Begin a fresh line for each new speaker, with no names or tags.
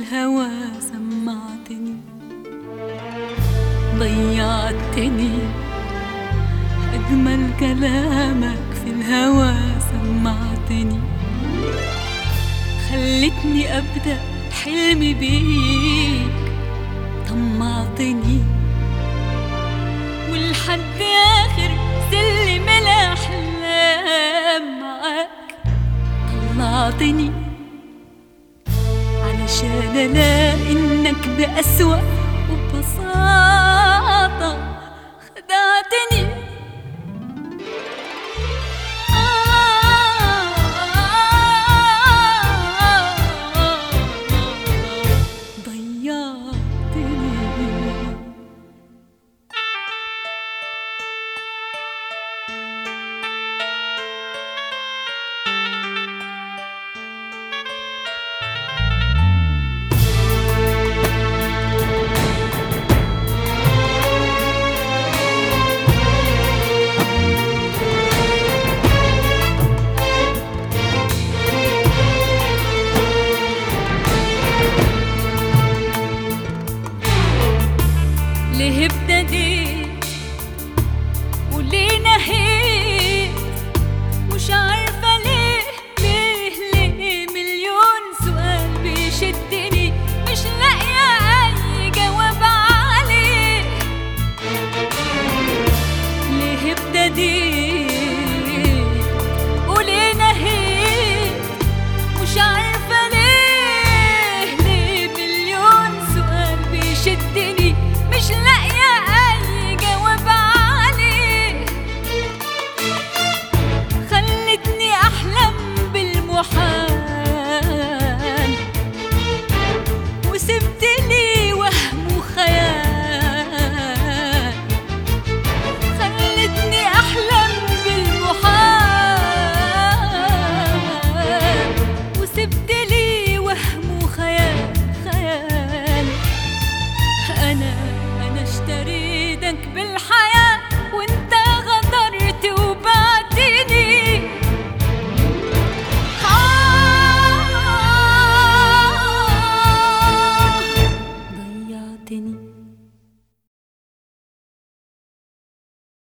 الهوى سمعتني ضيعتني أجمل كلامك في الهوى سمعتني خلتني أبدأ حلمي بيك طمعتني ولحد آخر سلم الأحلام معاك طلعتني علشان ألاقي إنك بأسوأ وببساطة خدعتني ضيعتني ليه ابتديت وليه نهيت مش عارفة ليه ليه ليه مليون سؤال بيشدني مش لاقية أي جواب عليه ليه ابتديت